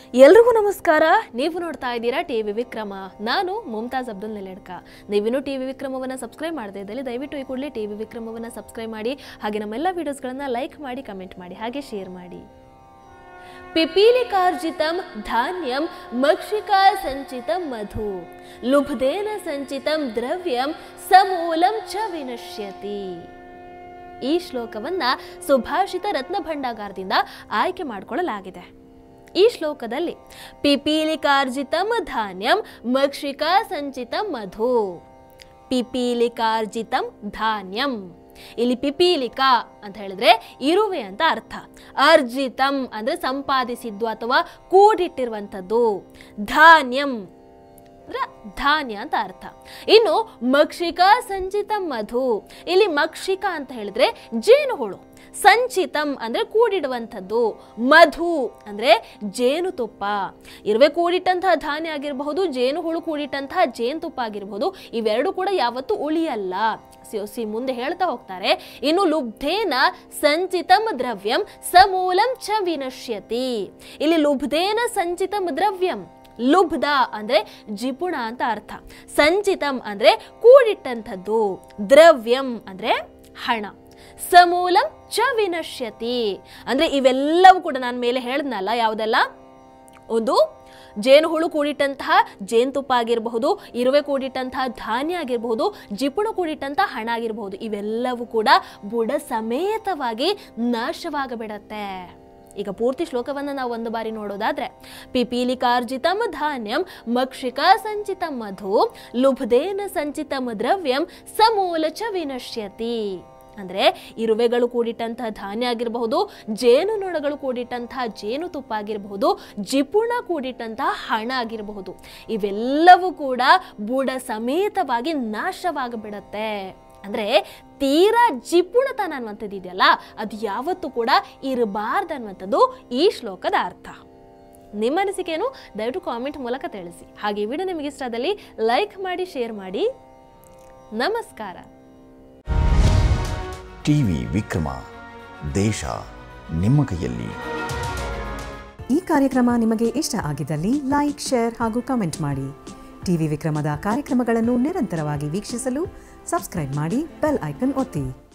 ಎಲ್ರಿಗೂ ನಮಸ್ಕಾರ ನೀವು ನೋಡ್ತಾ ಇದ್ದೀರಾ ಟಿ ವಿ ವಿಕ್ರಮ ನಾನು ಮುಮ್ತಾಜ್ ಅಬ್ದುಲ್ ನೆಲೆಡ್ಕ ನೀವಿನ್ನೂ ಟಿ ವಿ ವಿಕ್ರಮವನ್ನು ಸಬ್ಸ್ಕ್ರೈಬ್ ಮಾಡದೇ ಇದ್ದಲ್ಲಿ ದಯವಿಟ್ಟು ಈ ಕೂಡಲೇ ಟಿ ವಿ ವಿಕ್ರಮವನ್ನು ಸಬ್ಸ್ಕ್ರೈಬ್ ಮಾಡಿ ಹಾಗೆ ನಮ್ಮೆಲ್ಲ ವಿಡಿಯೋಸ್ಗಳನ್ನು ಲೈಕ್ ಮಾಡಿ ಕಮೆಂಟ್ ಮಾಡಿ ಹಾಗೆ ಶೇರ್ ಮಾಡಿ ಪಿಪೀಲಿಕಾರ್ಜಿತಂ ಧಾನ್ಯಂ ಮಕ್ಷಿಕಾ ಸಂಚಿತಂ ಮಧು ಲುಬ್ಧೇನ ಸಂಚಿತಂ ದ್ರವ್ಯಂ ಸಮೂಲಂ ಚ ವಿನಶ್ಯತಿ ಈ ಶ್ಲೋಕವನ್ನ ಸುಭಾಷಿತ ರತ್ನ ಭಂಡಾಗಾರದಿಂದ ಆಯ್ಕೆ ಮಾಡಿಕೊಳ್ಳಲಾಗಿದೆ ಈ ಶ್ಲೋಕದಲ್ಲಿ ಪಿಪೀಲಿಕಾರ್ಜಿತಂ ಧಾನ್ಯಂ ಮಕ್ಷಿಕಾ ಸಂಚಿತಂ ಮಧು ಪಿಪೀಲಿಕಾರ್ಜಿತಂ ಧಾನ್ಯಂ ಇಲ್ಲಿ ಪಿಪೀಲಿಕಾ ಅಂತ ಹೇಳಿದ್ರೆ ಇರುವೆ ಅಂತ ಅರ್ಥ ಅರ್ಜಿತಂ ಅಂದ್ರೆ ಸಂಪಾದಿಸಿದ್ದು ಅಥವಾ ಕೂಡಿಟ್ಟಿರುವಂಥದ್ದು ಧಾನ್ಯಂ ಅಂದ್ರೆ ಧಾನ್ಯ ಅಂತ ಅರ್ಥ ಇನ್ನು ಮಕ್ಷಿಕಾ ಸಂಚಿತಂ ಮಧು ಇಲ್ಲಿ ಮಕ್ಷಿಕಾ ಅಂತ ಹೇಳಿದ್ರೆ ಜೇನುಹುಳು ಸಂಚಿತಂ ಅಂದ್ರೆ ಕೂಡಿಡುವಂಥದ್ದು ಮಧು ಅಂದ್ರೆ ಜೇನುತುಪ್ಪ ಇರುವೆ ಕೂಡಿಟ್ಟಂತಹ ಧಾನ್ಯ ಆಗಿರಬಹುದು ಜೇನುಹುಳು ಕೂಡಿಟ್ಟಂತಹ ಜೇನುತುಪ್ಪ ಆಗಿರಬಹುದು ಇವೆರಡು ಕೂಡ ಯಾವತ್ತೂ ಉಳಿಯಲ್ಲ ಸಿ- ಸಿ ಮುಂದೆ ಹೇಳ್ತಾ ಹೋಗ್ತಾರೆ ಇನ್ನು ಲುಬ್ಧೇನ ಸಂಚಿತಂ ದ್ರವ್ಯಂ ಸಮೂಲಂ ಚ ವಿನಶ್ಯತಿ ಇಲ್ಲಿ ಲುಬ್ಧೇನ ಸಂಚಿತಂ ದ್ರವ್ಯಂ ಲುಬ್ಧ ಅಂದ್ರೆ ಜಿಪುಣ ಅಂತ ಅರ್ಥ ಸಂಚಿತಂ ಅಂದ್ರೆ ಕೂಡಿಟ್ಟಂಥದ್ದು ದ್ರವ್ಯಂ ಅಂದ್ರೆ ಹಣ ಸಮೂಲಂ ಚ ವಿನಶ್ಯತಿ ಅಂದ್ರೆ ಇವೆಲ್ಲವೂ ಕೂಡ ನಾನು ಮೇಲೆ ಹೇಳ್ದನಲ್ಲ ಯಾವುದೆಲ್ಲ ಒಂದು ಜೇನುಹುಳು ಕೂಡಿಟ್ಟಂತಹ ಜೇನುತುಪ್ಪ ಆಗಿರಬಹುದು ಇರುವೆ ಕೂಡಿಟ್ಟಂತಹ ಧಾನ್ಯ ಆಗಿರಬಹುದು ಜಿಪುಣ ಕೂಡಿಟ್ಟಂತಹ ಹಣ ಆಗಿರಬಹುದು ಇವೆಲ್ಲವೂ ಕೂಡ ಬುಡ ಸಮೇತವಾಗಿ ನಾಶವಾಗಬಿಡತ್ತೆ ಈಗ ಪೂರ್ತಿ ಶ್ಲೋಕವನ್ನು ನಾವು ಒಂದು ಬಾರಿ ನೋಡೋದಾದ್ರೆ ಪಿಪೀಲಿಕಾರ್ಜಿತಂ ಧಾನ್ಯಂ ಮಕ್ಷಿಕಾ ಸಂಚಿತಂ ಮಧು ಲುಬ್ಧೇನ ಸಂಚಿತಂ ದ್ರವ್ಯಂ ಸಮೂಲ ಚ ವಿನಶ್ಯತಿ ಅಂದ್ರೆ ಇರುವೆಗಳು ಕೂಡಿಟ್ಟಂತಹ ಧಾನ್ಯ ಆಗಿರಬಹುದು ಜೇನು ನೊಣಗಳು ಕೂಡಿಟ್ಟಂತಹ ಜೇನುತುಪ್ಪ ಆಗಿರಬಹುದು ಜಿಪುಣ ಕೂಡಿಟ್ಟಂತಹ ಹಣ ಆಗಿರಬಹುದು ಇವೆಲ್ಲವೂ ಕೂಡ ಬುಡ ಸಮೇತವಾಗಿ ನಾಶವಾಗಿಬಿಡತ್ತೆ ಅಂದ್ರೆ ತೀರಾ ಜಿಪುಣತನ ಅನ್ನುವಂಥದ್ದು ಇದೆಯಲ್ಲ ಅದು ಯಾವತ್ತೂ ಕೂಡ ಇರಬಾರ್ದು ಅನ್ನುವಂಥದ್ದು ಈ ಶ್ಲೋಕದ ಅರ್ಥ ನಿಮ್ಮ ಅನಿಸಿಕೆಯನ್ನು ದಯವಿಟ್ಟು ಕಾಮೆಂಟ್ ಮೂಲಕ ತಿಳಿಸಿ ಹಾಗೆ ಈ ವಿಡಿಯೋ ನಿಮಗೆ ಇಷ್ಟ ಆದಲ್ಲಿ ಲೈಕ್ ಮಾಡಿ ಶೇರ್ ಮಾಡಿ ನಮಸ್ಕಾರ ಟಿವಿ ವಿಕ್ರಮ ದೇಶ ನಿಮ್ಮ ಕೈಯಲ್ಲಿ ಈ ಕಾರ್ಯಕ್ರಮ ನಿಮಗೆ ಇಷ್ಟ ಆಗಿದ್ದಲ್ಲಿ ಲೈಕ್ ಶೇರ್ ಹಾಗೂ ಕಮೆಂಟ್ ಮಾಡಿ ಟಿವಿ ವಿಕ್ರಮದ ಕಾರ್ಯಕ್ರಮಗಳನ್ನು ನಿರಂತರವಾಗಿ ವೀಕ್ಷಿಸಲು ಸಬ್ಸ್ಕ್ರೈಬ್ ಮಾಡಿ ಬೆಲ್ ಐಕನ್ ಒತ್ತಿ